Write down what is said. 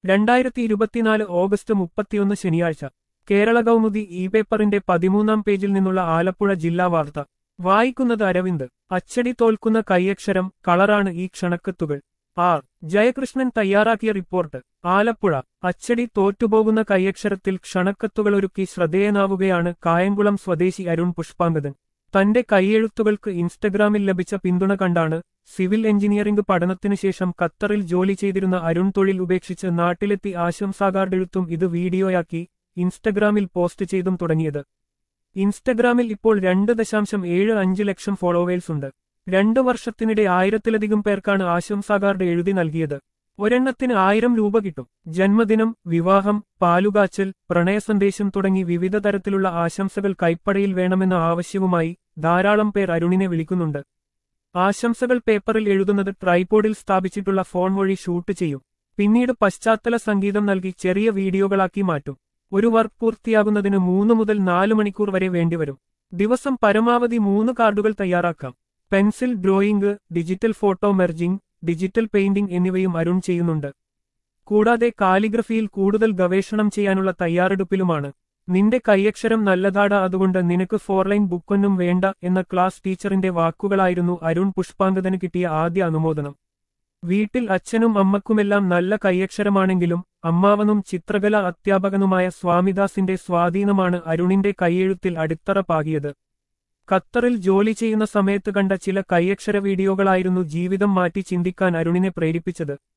രണ്ടായിരത്തി ഇരുപത്തിനാല് ഓഗസ്റ്റ് മുപ്പത്തിയൊന്ന് ശനിയാഴ്ച കേരള കൗമുദി ഇ പേപ്പറിന്റെ പതിമൂന്നാം പേജിൽ നിന്നുള്ള ആലപ്പുഴ ജില്ലാ വാർത്ത വായിക്കുന്നത് അരവിന്ദ് അച്ചടി തോൽക്കുന്ന കൈയക്ഷരം കളറാണ് ഈ ക്ഷണക്കത്തുകൾ ആർ ജയകൃഷ്ണൻ തയ്യാറാക്കിയ റിപ്പോർട്ട് ആലപ്പുഴ അച്ചടി തോറ്റുപോകുന്ന കൈയക്ഷരത്തിൽ ക്ഷണക്കത്തുകളൊരുക്കി ശ്രദ്ധേയനാവുകയാണ് കായംകുളം സ്വദേശി അരുൺ പുഷ്പാങ്കദൻ തന്റെ കൈയെഴുത്തുകൾക്ക് ഇൻസ്റ്റഗ്രാമിൽ ലഭിച്ച പിന്തുണ കണ്ടാണ് സിവിൽ എഞ്ചിനീയറിംഗ് പഠനത്തിനു ശേഷം ഖത്തറിൽ ജോലി ചെയ്തിരുന്ന അരുൺ തൊഴിൽ ഉപേക്ഷിച്ച് നാട്ടിലെത്തി ആശംസാകാർഡെഴുത്തും ഇത് വീഡിയോയാക്കി ഇൻസ്റ്റഗ്രാമിൽ പോസ്റ്റ് ചെയ്തും തുടങ്ങിയത് ഇൻസ്റ്റഗ്രാമിൽ ഇപ്പോൾ രണ്ട് ദശാംശം ഏഴ് അഞ്ച് ലക്ഷം ഫോളോവേഴ്സ് ഉണ്ട് രണ്ടു വർഷത്തിനിടെ ആയിരത്തിലധികം പേർക്കാണ് ആശംസാകാർഡ് എഴുതി നൽകിയത് ഒരെണ്ണത്തിന് ആയിരം രൂപ കിട്ടും ജന്മദിനം വിവാഹം പാലുകാച്ചൽ പ്രണയസന്ദേശം തുടങ്ങി വിവിധ തരത്തിലുള്ള ആശംസകൾ കൈപ്പടയിൽ വേണമെന്ന ആവശ്യവുമായി ധാരാളം പേർ അരുണിനെ വിളിക്കുന്നുണ്ട് ആശംസകൾ പേപ്പറിൽ എഴുതുന്നത് ട്രൈപോഡിൽ സ്ഥാപിച്ചിട്ടുള്ള ഫോൺ വഴി ഷൂട്ട് ചെയ്യും പിന്നീട് പശ്ചാത്തല സംഗീതം നൽകി ചെറിയ വീഡിയോകളാക്കി മാറ്റും ഒരു വർക്ക് പൂർത്തിയാകുന്നതിന് മൂന്ന് മുതൽ നാല് മണിക്കൂർ വരെ വേണ്ടിവരും ദിവസം പരമാവധി മൂന്ന് കാർഡുകൾ തയ്യാറാക്കാം pencil drawing digital photo merging digital painting എന്നിവയും അരുൺ ചെയ്യുന്നുണ്ട് കൂടാതെ കാലിഗ്രഫിയിൽ കൂടുതൽ ഗവേഷണം ചെയ്യാനുള്ള തയ്യാറെടുപ്പിലുമാണ് നിന്റെ കൈയക്ഷരം നല്ലതാടാ അതുകൊണ്ട് നിനക്ക് ഫോർലൈൻ ബുക്കൊന്നും വേണ്ട എന്ന ക്ലാസ് ടീച്ചറിന്റെ വാക്കുകളായിരുന്നു അരുൺ പുഷ്പാങ്കദന് കിട്ടിയ ആദ്യ അനുമോദനം വീട്ടിൽ അച്ഛനും അമ്മക്കുമെല്ലാം നല്ല കൈയക്ഷരമാണെങ്കിലും അമ്മാവനും ചിത്രകല അധ്യാപകനുമായ സ്വാമിദാസിന്റെ സ്വാധീനമാണ് അരുണിന്റെ കൈയെഴുത്തിൽ അടിത്തറ പാകിയത് ഖത്തറിൽ ജോലി ചെയ്യുന്ന സമയത്ത് കണ്ട ചില കൈയക്ഷര വീഡിയോകളായിരുന്നു ജീവിതം മാറ്റി ചിന്തിക്കാൻ അരുണിനെ പ്രേരിപ്പിച്ചത്